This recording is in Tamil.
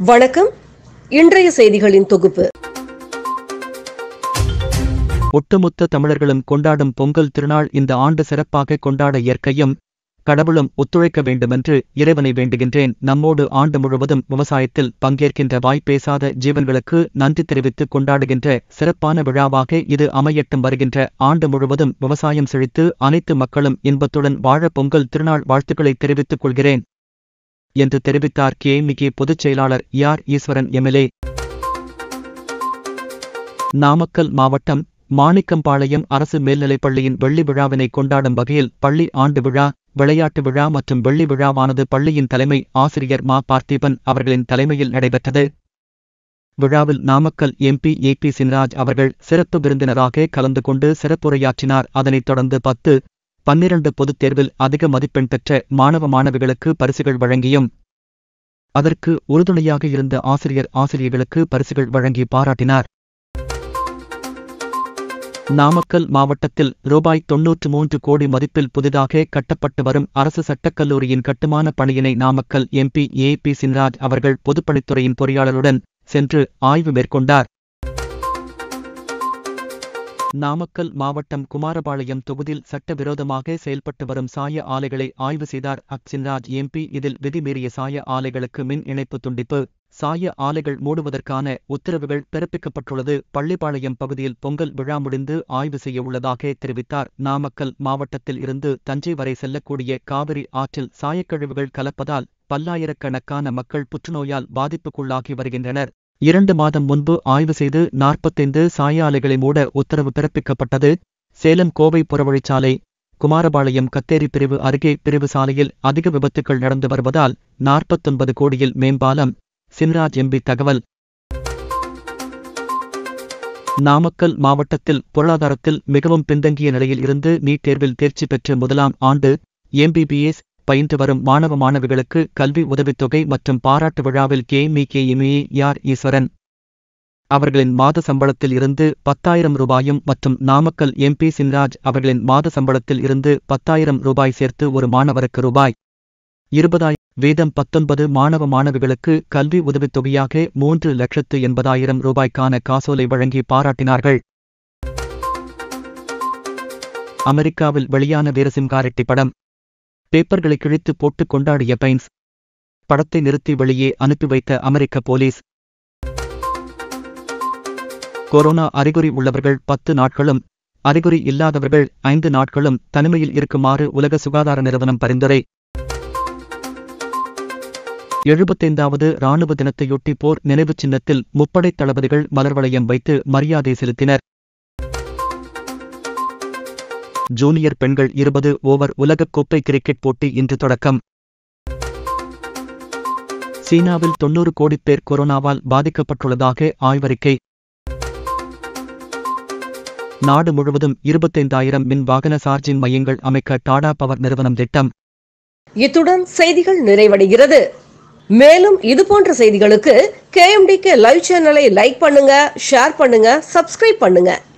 வணக்கம் இன்றைய செய்திகளின் தொகுப்பு ஒட்டுமொத்த தமிழர்களும் கொண்டாடும் பொங்கல் திருநாள் இந்த ஆண்டு சிறப்பாக கொண்டாட இயற்கையும் கடவுளும் ஒத்துழைக்க வேண்டுமென்று இறைவனை வேண்டுகின்றேன் நம்மோடு ஆண்டு முழுவதும் விவசாயத்தில் பங்கேற்கின்ற வாய்ப்பேசாத ஜீவன்களுக்கு நன்றி தெரிவித்து கொண்டாடுகின்ற சிறப்பான விழாவாக இது அமையட்டும் வருகின்ற ஆண்டு முழுவதும் விவசாயம் செழித்து அனைத்து மக்களும் இன்பத்துடன் வாழ பொங்கல் திருநாள் வாழ்த்துக்களை தெரிவித்துக் கொள்கிறேன் என்று தெரிவித்தார் கேமிகே பொதுச் செயலாளர் யார் ஈஸ்வரன் எம்எல்ஏ நாமக்கல் மாவட்டம் மாணிக்கம்பாளையம் அரசு மேல்நிலைப்பள்ளியின் வெள்ளி விழாவினை கொண்டாடும் வகையில் பள்ளி ஆண்டு விழா விளையாட்டு விழா மற்றும் வெள்ளி விழாவானது பள்ளியின் தலைமை ஆசிரியர் மா பார்த்திபன் அவர்களின் தலைமையில் நடைபெற்றது விழாவில் Namakkal MP A P Chinraj அவர்கள் சிறப்பு விருந்தினராக கலந்து கொண்டு சிறப்புரையாற்றினார் அதனைத் தொடர்ந்து பத்து பன்னிரண்டு பொதுத் தேர்வில் அதிக மதிப்பெண் பெற்ற மாணவ மாணவிகளுக்கு பரிசுகள் வழங்கியும் அதற்கு உறுதுணையாக இருந்த ஆசிரியர் ஆசிரியர்களுக்கு பரிசுகள் வழங்கி பாராட்டினார் நாமக்கல் மாவட்டத்தில் ரூபாய் தொன்னூற்று மூன்று கோடி மதிப்பில் புதிதாக கட்டப்பட்டு வரும் அரசு சட்டக்கல்லூரியின் கட்டுமான பணியினை Namakkal MP A P Chinraj அவர்கள் பொதுப்பணித்துறையின் பொறியாளருடன் சென்று ஆய்வு மேற்கொண்டார் நாமக்கல் மாவட்டம் குமாரபாளையம் தொகுதியில் சட்டவிரோதமாக செயல்பட்டு வரும் சாய ஆலைகளை ஆய்வு செய்தார் அக் சின்ராஜ் எம்பி இதில் விதிமீறிய சாய ஆலைகளுக்கு மின் இணைப்பு துண்டிப்பு சாய ஆலைகள் மூடுவதற்கான உத்தரவுகள் பிறப்பிக்கப்பட்டுள்ளது பள்ளிப்பாளையம் பகுதியில் பொங்கல் விழா முடிந்து ஆய்வு செய்ய உள்ளதாக தெரிவித்தார் நாமக்கல் மாவட்டத்தில் இருந்து தஞ்சை வரை செல்லக்கூடிய காவிரி ஆற்றில் சாயக்கழிவுகள் கலப்பதால் பல்லாயிரக்கணக்கான மக்கள் புற்றுநோயால் பாதிப்புக்குள்ளாகி வருகின்றனர் இரண்டு மாதம் முன்பு ஆய்வு செய்து நாற்பத்தைந்து சாய ஆலைகளை மூட உத்தரவு பிறப்பிக்கப்பட்டது சேலம் கோவை புறவழிச்சாலை குமாரபாளையம் கத்தேரி பிரிவு அருகே பிரிவு சாலையில் அதிக விபத்துக்கள் நடந்து வருவதால் நாற்பத்தொன்பது கோடியில் மேம்பாலம் சின்ராஜ் எம்பி தகவல் நாமக்கல் மாவட்டத்தில் பொருளாதாரத்தில் மிகவும் பின்தங்கிய நிலையில் இருந்து நீட் தேர்வில் தேர்ச்சி பெற்ற முதலாம் ஆண்டு எம்பிபிஎஸ் பயின்று வரும் மாணவ மாணவிகளுக்கு கல்வி உதவித்தொகை மற்றும் பாராட்டு விழாவில் கே மி கே எம்ஏ யார் ஈஸ்வரன் அவர்களின் மாத சம்பளத்தில் இருந்து பத்தாயிரம் ரூபாயும் மற்றும் நாமக்கல் எம்பி சின்ராஜ் அவர்களின் மாத சம்பளத்தில் இருந்து பத்தாயிரம் ரூபாய் சேர்த்து ஒரு மாணவருக்கு ரூபாய் இருபதாயிரம் வீதம் பத்தொன்பது மாணவ மாணவிகளுக்கு கல்வி உதவித்தொகையாக மூன்று லட்சத்து எண்பதாயிரம் ரூபாய்க்கான காசோலை வழங்கி பாராட்டினார்கள் அமெரிக்காவில் வெளியான வீரசிம்காரெட்டி படம் பேப்பர்களை கிழித்து போட்டு கொண்டாடிய பைன்ஸ் படத்தை நிறுத்தி வெளியே அனுப்பி வைத்த அமெரிக்க போலீஸ் கொரோனா அறிகுறி உள்ளவர்கள் பத்து நாட்களும் அறிகுறி இல்லாதவர்கள் ஐந்து நாட்களும் தனிமையில் இருக்குமாறு உலக சுகாதார நிறுவனம் பரிந்துரை எழுபத்தைந்தாவது இராணுவ தினத்தையொட்டி போர் நினைவுச் சின்னத்தில் முப்படைத் தளபதிகள் மலர்வளையம் வைத்து மரியாதை செலுத்தினர் ஜூனியர் பெண்கள் இருபது ஓவர் உலகக்கோப்பை கிரிக்கெட் போட்டி இன்று தொடக்கம் சீனாவில் தொன்னூறு கோடி பேர் கொரோனாவால் பாதிக்கப்பட்டுள்ளதாக ஆய்வறிக்கை நாடு முழுவதும் இருபத்தைந்தாயிரம் மின் வாகன சார்ஜிங் மையங்கள் அமைக்க டாடா பவர் நிறுவனம் திட்டம் இத்துடன் செய்திகள் நிறைவடைகிறது மேலும் இதுபோன்ற செய்திகளுக்கு கேஎம்டிகே லைவ் சேனலை லைக் பண்ணுங்க ஷேர் பண்ணுங்க சப்ஸ்கிரைப் பண்ணுங்க